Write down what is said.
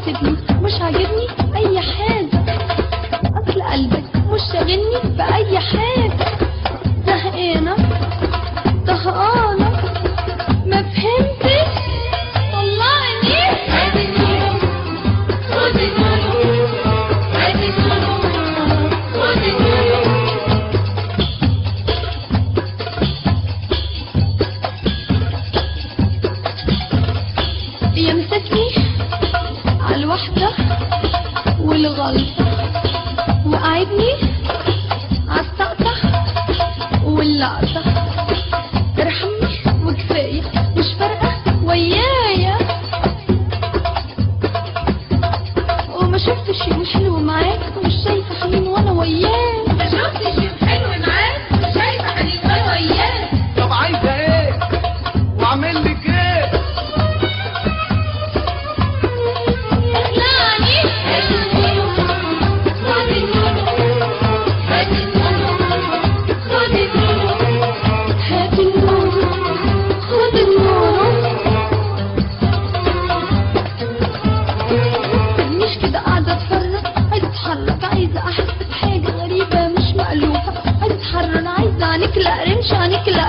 سيبني مش عاجبني اي حاجة اصل قلبك مش شاغلني باي حاجة زهقانة طهقانة ما فهمتش طلعني هاتي النور خد النور هاتي النور خد النور يمسكني على الوحدة والغلطة وقعدني على السقطة واللقطة ارحمني وكفاية مش فارقة ويايا وما شفتش شيء حلو معاك ومش شايفة حنين وانا وياك ما شفتش يوم حلو معاك شايفه حنين وانا وياك طب عايزه ايه واعمل لك ايه اقنعني هاتي النور خد النور هاتي النور خد النور هات النور خد النور مش كده قاعدة اتفرج عايزة اتحرك عايزة احس بحاجة غريبة مش مألوفة عايزة اتحرك عايزة عنك لا رمش عنك لا